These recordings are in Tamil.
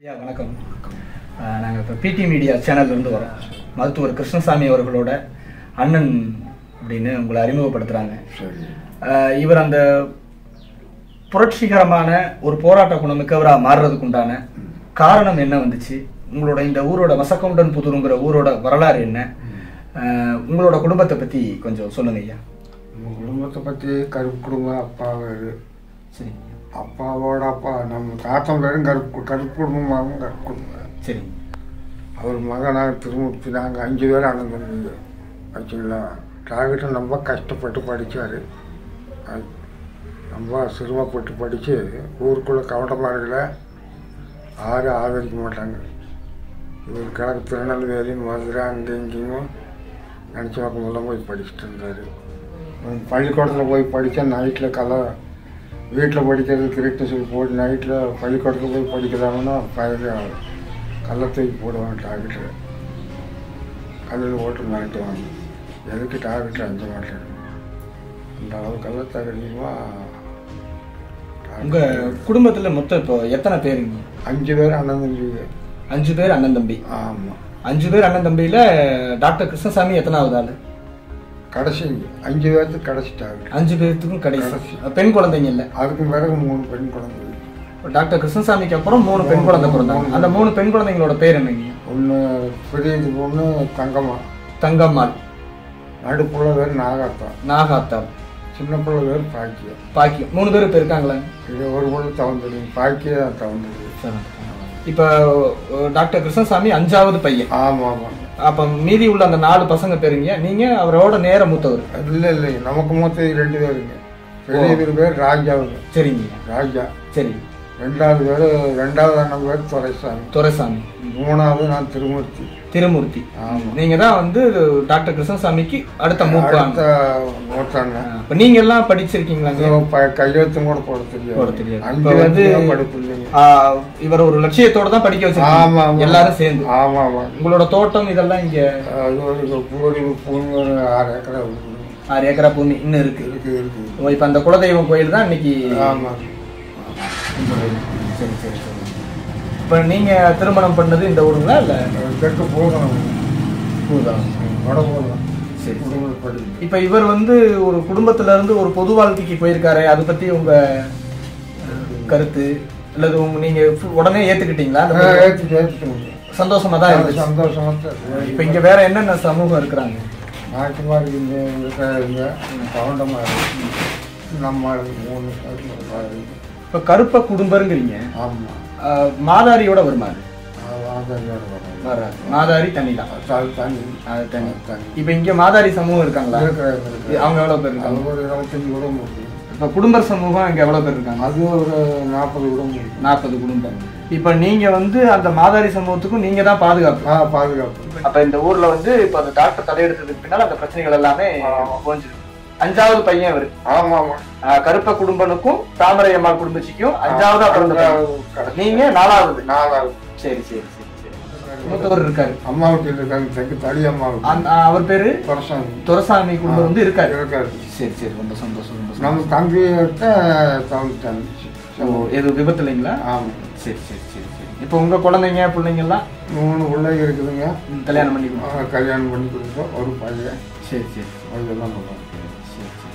ஐயா வணக்கம் நாங்கள் இப்போ பிடி மீடியா சேனல்லேருந்து வரோம் மருத்துவர் கிருஷ்ணசாமி அவர்களோட அண்ணன் அப்படின்னு உங்களை அறிமுகப்படுத்துகிறாங்க சரி இவர் அந்த புரட்சிகரமான ஒரு போராட்ட குணமிக்கவராக மாறுறதுக்கு உண்டான காரணம் என்ன வந்துச்சு உங்களோட இந்த ஊரோட வசக்கவுண்டன் புதூருங்கிற ஊரோட வரலாறு என்ன அஹ், உங்களோட குடும்பத்தை பற்றி கொஞ்சம் சொல்லுங்க ஐயா நம்ம குடும்பத்தை பற்றி கருப்பு குடும்பம் அப்பா வேறு சரி அப்பாவோட அப்பா நம்ம தாத்தன் பேரும் கருப்பு கருப்பு குடும்பமாகவும் கருப்பு குடும்பம் சரி அவர் மகனாக திருமூர்த்தி நாங்கள் அஞ்சு பேர் அண்ணன் தம்பிங்க ஆச்சுங்களா டாக்டர் ரொம்ப கஷ்டப்பட்டு படித்தார் ரொம்ப சிரமப்பட்டு படித்து ஊருக்குள்ளே கவட்டமார்களை யாரும் ஆதரிக்க மாட்டாங்க இவர் கிழக்கு திருநெல்வேலி மதுரை அங்கே இங்கேயும் நினச்ச பக்கமெல்லாம் போய் படிச்சுட்டு இருந்தார் பள்ளிக்கூடத்தில் போய் படித்தா நைட்டில் கலை வீட்டில் படிக்கிறது கிரிக்கெட் சொல்லி போட்டு நைட்டில் பள்ளிக்கூடத்தில் போய் படிக்கிறாங்கன்னா பயிர் கல்லை தூக்கி போடுவாங்க டாக்டர் கல்லில் ஓட்டு மிரட்டுவாங்க எதுக்கு டாக்டர் அஞ்ச மாட்டேன் அந்த அளவுக்கு கல்ல உங்கள் குடும்பத்தில் மொத்தம் இப்போ எத்தனை பேருங்க அஞ்சு பேர் அண்ணன் தம்பி அஞ்சு பேர் அண்ணன் தம்பி ஆமாம் அஞ்சு பேர் அண்ணன் தம்பியில டாக்டர் கிருஷ்ணசாமி எத்தனாவது ஆளு கடைசி அஞ்சு பேர்த்துக்கு கடைசி டாக்டர் அஞ்சு பேர்த்துக்கும் கடைசி கடைசி. பெண் குழந்தைங்க இல்ல அதுக்கு பிறகு மூணு பெண் குழந்தை டாக்டர் கிருஷ்ணசாமிக்கு அப்புறம் மூணு பெண் குழந்தை பிறந்தாங்க அந்த மூணு பெண் குழந்தைங்களோட பேர் என்னங்க ஒன்று பெரியது பொண்ணு தங்கம்மா தங்கம்மாள் நடுப்புள்ள பேர் நாகாத்தா நாகாத்தா சின்ன பிள்ளை பேர் பாக்கியம் பாக்கியம் மூணு பேர் இப்ப இருக்காங்களா இது ஒரு பொண்ணு தவந்தது பாக்கியம் தவந்தது இப்ப அஹ், டாக்டர் கிருஷ்ணசாமி அஞ்சாவது பையன் ஆமாம் ஆமாம் அப்ப மீதி உள்ள அந்த நாலு பசங்க பேருங்க நீங்க அவரோட நேர மூத்தவர் இல்லை இல்லை நமக்கு மொத்தம் ரெண்டு பேருங்க பெரிய பேர் ராஜாவுங்க சரிங்க ராஜா சரி ரெண்டாவது பேர் ரெண்டாவது அண்ணன் பேர் துரைசாமி துரைசாமி மூணாவது நான் திருமூர்த்தி திருமூர்த்தி ஆமாம் நீங்க தான் வந்து டாக்டர் கிருஷ்ணசாமிக்கு அடுத்த மூப்பு அடுத்த மூத்தாண்ணன் இப்ப நீங்க எல்லாம் படிச்சிருக்கீங்களாங்க இது ப- கையெழுத்தும் கூட போட போட தெரியாது தெரியாது. அஞ்சு இப்ப வந்து- வந்து படிப்பு இல்லைங்க ஆஹ் இவர் ஒரு லட்சியத்தோட தான் படிக்க ஆமா வச்சிருக்காங்க ஆமா எல்லாரும் சேர்ந்து ஆமா ஆமா உங்களோட தோட்டம் இதெல்லாம் இங்க அது ஒரு பூரி பூமி ஒரு ஆறு ஏக்கரா இருக்குது. ஆறு ஏக்கரா பூமி இன்னும் இருக்கு இருக்கு இருக்கு ஓ, இப்ப அந்த குலதெய்வம் கோயில் தான் இன்னைக்கு ஆமா சரி சரி சரி இப்ப நீங்க திருமணம் பண்ணது இந்த ஊருங்களா இல்ல தெற்கு போகணும் ஊர்தான் வட போகணும் சரி சரி குடும்பம் படிக்கணும் இப்ப இவர் வந்து ஒரு குடும்பத்துல இருந்து ஒரு பொது வாழ்க்கைக்கு போயிருக்காரு அதை பத்தி உங்க அஹ், கருத்து அல்லது உங்க நீங்க ஃபு- உடனே ஏத்துக்கிட்டீங்களா அந்த பொது- ஏற்றி ஏற்றிக்கணும் சந்தோஷமா தான் இருந்துச்சு சந்தோஷமா இப்ப இங்க வேற என்னென்ன சமூகம் இருக்கிறாங்க நாட்டுமா இருக்குங்க இருக்காருங்க கவுண்டமா இருக்கு நம்ம ஆளுங்க மூணு பேர் இருக்கு. இப்ப கருப்ப குடும்பருங்கிறீங்க ஆமா அஹ், மாதாரியோட வருமாறு அது ஆதார் கார்டு வரும். வராது மாதாரி தனி தான் அது தனி அது தனி தனி இப்ப இங்க மாதாரி சமூகம் இருக்காங்களா இருக்கிற இருக்கிற அவங்க எவ்வளவு பேர் இருக்காங்க அது ஒரு இருபத்தஞ்சு குடும்பம் இருக்கு இப்ப குடும்ப சமூகம் இங்க எவ்வளவு பேர் இருக்காங்க அது ஒரு நாற்பது குடும்பம் இருக்கு நாற்பது குடும்பம் இப்ப நீங்க வந்து அந்த மாதாரி சமூகத்துக்கும் நீங்க தான் பாதுகாப்பு ஆ பாதுகாப்பு அப்ப இந்த ஊர்ல வந்து இப்ப அந்த டாக்டர் தலையெடுத்ததுக்கு பின்னால அந்த பிரச்சனைகள் எல்லாமே ஆமா. போஞ்சிருக்கு அஞ்சாவது பையன் இவரு ஆமா ஆமா ஆஹ் கருப்ப குடும்பனுக்கும் தாமரை அம்மாள் குடும்பச்சிக்கும் அஞ்சாவதா பிறந்த பையன். அஞ்சாவது கடைசி. நீங்க நாலாவது நாலாவது சரி சரி சரி சரி மூத்தவர் இருக்காரு அம்மா வீட்டில் இருக்காங்க தெற்கு தடி அம்மா அந்த அவர் பேரு வருஷம் துரசாமி குடும்பம் வந்து இருக்காரு இருக்காரு சரி சரி ரொம்ப சந்தோஷம் ரொம்ப சந்தோஷம். நம்ம தம்பிகிட்ட தவிர்த்தாங்க ஓ எது விபத்து இல்லைங்களா ஆமா சரி சரி சரி சரி இப்போ உங்க குழந்தைங்க பிள்ளைங்க எல்லாம் மூணு பிள்ளைங்க இருக்குதுங்க ம், கல்யாணம் பண்ணி ஆ, கொடுங்க. கல்யாணம் பண்ணி கொடுத்தோம் ஒரு பையன் சரி சரி அதெல்லாம் பண்ணுவோம் சரி சரி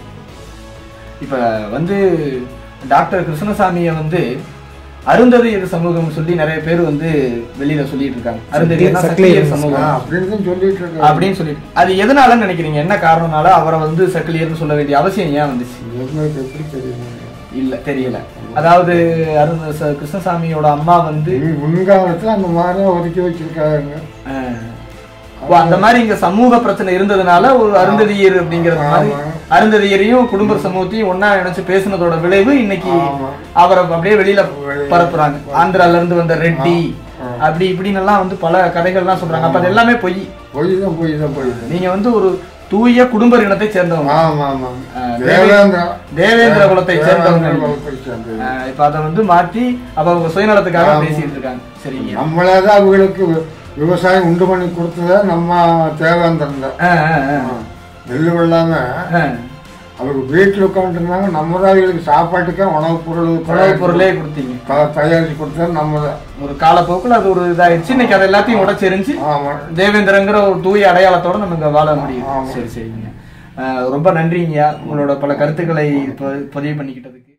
இப்போ வந்து டாக்டர் கிருஷ்ணசாமியை வந்து அருந்ததியர் சமூகம் சொல்லி நிறைய பேர் வந்து வெளியில சொல்லிட்டு இருக்காங்க அருந்ததியர்னா சக்கிலியர் சமூகம் அப்படின்னு தான் சொல்லிட்டு இருக்காங்க அப்படின்னு சொல்லிட்டு அது எதனால நினைக்கிறீங்க என்ன காரணம்னால அவரை வந்து சக்கிலியர்னு சொல்ல வேண்டிய அவசியம் ஏன் வந்துச்சு எங்களுக்கு எப்படி தெரியும் இல்ல தெரியல அதாவது அருந்த ச- கிருஷ்ணசாமியோட அம்மா வந்து முன்- முன்காலத்துல அந்த மாதிரி ஒதுக்கி வச்சிருக்காங்க அஹ், ஓ, அந்த மாதிரி இங்க சமூக பிரச்சனை இருந்ததுனால ஒரு அருந்ததியர் அப்படிங்கிறது மாதிரி ஆமா. அருந்ததியரையும் குடும்ப சமூகத்தையும் ஒண்ணா நினைச்சு பேசுனதோட விளைவு இன்னைக்கு ஆமா. அவரை அப்படியே வெளியில பரப்புறாங்க ஆந்திரால இருந்து வந்த ரெட்டி ஆ. அப்படி இப்படின்னு எல்லாம் வந்து பல கதைகள்லாம் சொல்றாங்க அப்ப அது எல்லாமே பொய் பொய் தான் பொய் தான் பொய் தான் நீங்க வந்து ஒரு தூய குடும்ப இனத்தை சேர்ந்தவங்க ஆமா ஆமா ஆ, தேவேந்திரா தேவேந்திர குலத்தை சேர்ந்தவங்க தேவேந்திர குலத்தை சேர்ந்தது. அஹ், இப்ப அதை வந்து மாத்தி அவ அவங்க சுயநலத்துக்காக ஆமா. பேசிட்டு இருக்காங்க சரிங்க நம்மளே தான் அவங்களுக்கு வி- விவசாயம் உண்டு பண்ணி கொடுத்தத நம்ம தேவேந்திரன் தான் அஹ், அஹ், அஹ். நெல் இல்லாம அஹ். அவங்க வீட்டில் உட்காந்துருந்தாங்க நம்ம தான் அவங்களுக்கு சாப்பாட்டுக்கே உணவுப் பொருள் உணவுப் பொருளே கொடுத்தீங்க த- தயாரிச்சு கொடுத்தா நம்ம தான் ஒரு காலப்போக்கில் அது ஒரு இதாயிடுச்சு இன்னைக்கு அதை எல்லாத்தையும் உடச்செறிஞ்சு ஆமாம் தேவேந்திரங்கிற ஒரு தூய அடையாளத்தோட நம்ம இங்க வாழ முடியும் ஆமா. சரி சரிங்க அஹ் ரொம்ப நன்றிங்கய்யா உங்களோட பல கருத்துக்களை ப- பதிவு பண்ணிக்கிட்டதுக்கு